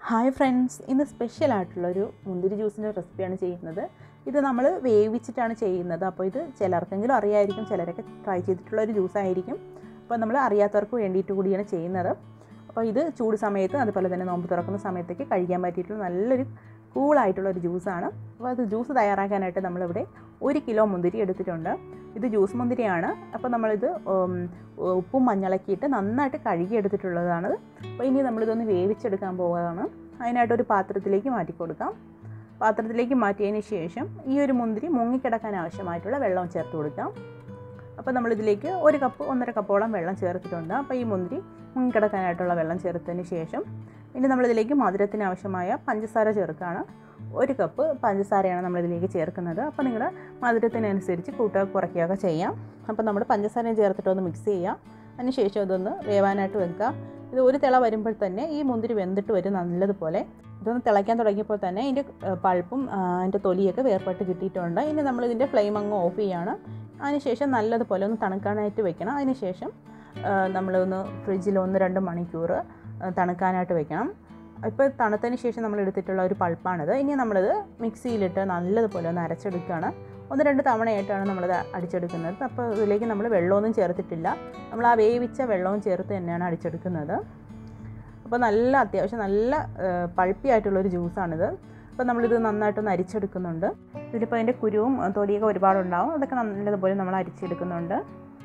hi friends ഇന്ന് special ആയിട്ടുള്ളൊരു മുന്തിരി ജ്യൂസിൻ്റെ റെസിപ്പിയാണ് ചെയ്യുന്നത് ഇത് നമ്മൾ വേവിച്ചിട്ടാണ് ചെയ്യുന്നത് അപ്പോൾ ഇത് ചിലർക്കെങ്കിലും അറിയായിരിക്കും ചിലരൊക്കെ ട്രൈ ചെയ്തിട്ടുള്ള ഒരു ജ്യൂസായിരിക്കും അപ്പോൾ നമ്മൾ അറിയാത്തവർക്ക് വേണ്ടിയിട്ട് കൂടിയാണ് ചെയ്യുന്നത് അപ്പോൾ ഇത് ചൂട് സമയത്ത് അതുപോലെ തന്നെ നോമ്പ് തുറക്കുന്ന സമയത്തേക്ക് കഴിക്കാൻ പറ്റിയിട്ടുള്ള നല്ലൊരു കൂളായിട്ടുള്ള ഒരു ജ്യൂസാണ് അപ്പോൾ അത് ജ്യൂസ് തയ്യാറാക്കാനായിട്ട് നമ്മളിവിടെ ഒരു കിലോ മുന്തിരി എടുത്തിട്ടുണ്ട് ഇത് ജ്യൂസ് മുന്തിരിയാണ് അപ്പോൾ നമ്മളിത് ഉം, ഉപ്പും മഞ്ഞളൊക്കെ ഇട്ട് നന്നായിട്ട് കഴുകി എടുത്തിട്ടുള്ളതാണ് അപ്പോൾ ഇനി നമ്മളിതൊന്ന് വേവിച്ചെടുക്കാൻ പോവുകയാണ് അതിനായിട്ട് ഒരു പാത്രത്തിലേക്ക് മാറ്റി കൊടുക്കാം പാത്രത്തിലേക്ക് മാറ്റിയതിന് ശേഷം ഈ ഒരു മുന്തിരി മുങ്ങിക്കിടക്കാൻ ആവശ്യമായിട്ടുള്ള വെള്ളം ചേർത്ത് കൊടുക്കാം അപ്പോൾ നമ്മളിതിലേക്ക് ഒരു കപ്പ് ഒന്നര കപ്പോളം വെള്ളം ചേർത്തിട്ടുണ്ട് അപ്പോൾ ഈ മുന്തിരി മുങ്ങിക്കിടക്കാനായിട്ടുള്ള വെള്ളം ചേർത്തതിന് ശേഷം ഇനി നമ്മളിതിലേക്ക് മധുരത്തിന് ആവശ്യമായ പഞ്ചസാര ചേർക്കുകയാണ് ഒരു കപ്പ് പഞ്ചസാരയാണ് നമ്മളിതിലേക്ക് ചേർക്കുന്നത് അപ്പോൾ നിങ്ങളുടെ മധുരത്തിനനുസരിച്ച് കൂട്ടുക കുറയ്ക്കുകയൊക്കെ ചെയ്യാം അപ്പോൾ നമ്മൾ പഞ്ചസാര ചേർത്തിട്ട് ഒന്ന് മിക്സ് ചെയ്യാം അതിനുശേഷം ഇതൊന്ന് വേവാനായിട്ട് വെക്കുക ഇത് ഒരു തിള വരുമ്പോൾ തന്നെ ഈ മുന്തിരി വെന്തിട്ട് വരും നല്ലതുപോലെ ഇതൊന്ന് തിളയ്ക്കാൻ തുടങ്ങിയപ്പോൾ തന്നെ ഇതിൻ്റെ പൾപ്പും ആ, അതിൻ്റെ തൊലിയൊക്കെ വേർപെട്ട് കിട്ടിയിട്ടുണ്ട് ഇനി നമ്മളിതിൻ്റെ ഫ്ലെയിം അങ്ങ് ഓഫ് ചെയ്യാണ് അതിനുശേഷം നല്ലതുപോലെ ഒന്ന് തണുക്കാനായിട്ട് വെക്കണം അതിനുശേഷം ആ, നമ്മളൊന്ന് ഫ്രിഡ്ജിൽ ഒന്ന് രണ്ട് മണിക്കൂർ ആ, തണുക്കാനായിട്ട് വെക്കണം ഇപ്പോൾ തണുത്തതിന് ശേഷം നമ്മൾ എടുത്തിട്ടുള്ള ഒരു പൾപ്പാണിത് ഇനി നമ്മളിത് മിക്സിയിലിട്ട് നല്ലതുപോലെ ഒന്ന് അരച്ചെടുക്കുകയാണ് ഒന്ന് രണ്ട് തവണയായിട്ടാണ് നമ്മളിത് അടിച്ചെടുക്കുന്നത് അപ്പോൾ ഇതിലേക്ക് നമ്മൾ വെള്ളമൊന്നും ചേർത്തിട്ടില്ല നമ്മൾ ആ വേവിച്ച വെള്ളവും ചേർത്ത് തന്നെയാണ് അടിച്ചെടുക്കുന്നത് അപ്പോൾ നല്ല അത്യാവശ്യം നല്ല പൾപ്പി ആയിട്ടുള്ളൊരു ജ്യൂസാണിത് അപ്പോൾ നമ്മളിത് നന്നായിട്ടൊന്ന് അരിച്ചെടുക്കുന്നുണ്ട് ഇതിലിപ്പോൾ അതിൻ്റെ കുരുവും ആ, തൊലിയൊക്കെ ഒരുപാടുണ്ടാവും അതൊക്കെ നല്ലതുപോലെ നമ്മൾ അരിച്ചെടുക്കുന്നുണ്ട്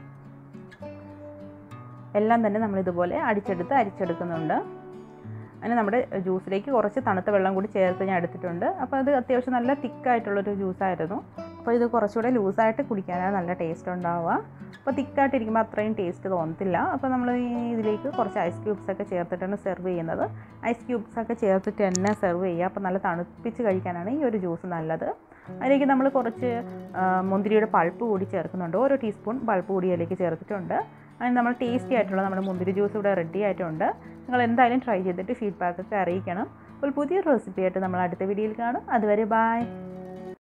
എല്ലാം തന്നെ നമ്മളിതുപോലെ അടിച്ചെടുത്ത് അരിച്ചെടുക്കുന്നുണ്ട് അതിന് നമ്മുടെ ജ്യൂസിലേക്ക് കുറച്ച് തണുത്ത വെള്ളം കൂടി ചേർത്ത് ഞാൻ എടുത്തിട്ടുണ്ട് അപ്പോൾ അത് അത്യാവശ്യം നല്ല തിക്കായിട്ടുള്ളൊരു ജ്യൂസായിരുന്നു അപ്പോൾ ഇത് കുറച്ചുകൂടെ ലൂസായിട്ട് കുടിക്കാനാണ് നല്ല ടേസ്റ്റ് ഉണ്ടാവുക അപ്പോൾ തിക്കായിട്ടിരിക്കുമ്പോൾ അത്രയും ടേസ്റ്റ് തോന്നത്തില്ല അപ്പോൾ നമ്മൾ ഈ ഇതിലേക്ക് കുറച്ച് ഐസ് ക്യൂബ്സ് ഒക്കെ ചേർത്തിട്ടാണ് സെർവ് ചെയ്യുന്നത് ഐസ് ക്യൂബ്സ് ഒക്കെ ചേർത്തിട്ട് തന്നെ സെർവ് ചെയ്യുക അപ്പോൾ നല്ല തണുപ്പിച്ച് കഴിക്കാനാണ് ഈ ഒരു ജ്യൂസ് നല്ലത് അതിലേക്ക് നമ്മൾ കുറച്ച് ആ, മുന്തിരിയുടെ പൾപ്പ് കൂടി ചേർക്കുന്നുണ്ട് ഓരോ ടീസ്പൂൺ പൾപ്പ് കൂടി അതിലേക്ക് ചേർത്തിട്ടുണ്ട് അതിന് നമ്മൾ ടേസ്റ്റി ആയിട്ടുള്ള നമ്മുടെ മുന്തിരി ജ്യൂസ് ഇവിടെ റെഡി ആയിട്ടുണ്ട് നിങ്ങൾ എന്തായാലും ട്രൈ ചെയ്തിട്ട് ഫീഡ്ബാക്ക് ഒക്കെ അറിയിക്കണം അപ്പോൾ പുതിയൊരു റെസിപ്പി ആയിട്ട് നമ്മൾ അടുത്ത വീഡിയോയിൽ കാണും അതുവരെ ബായ്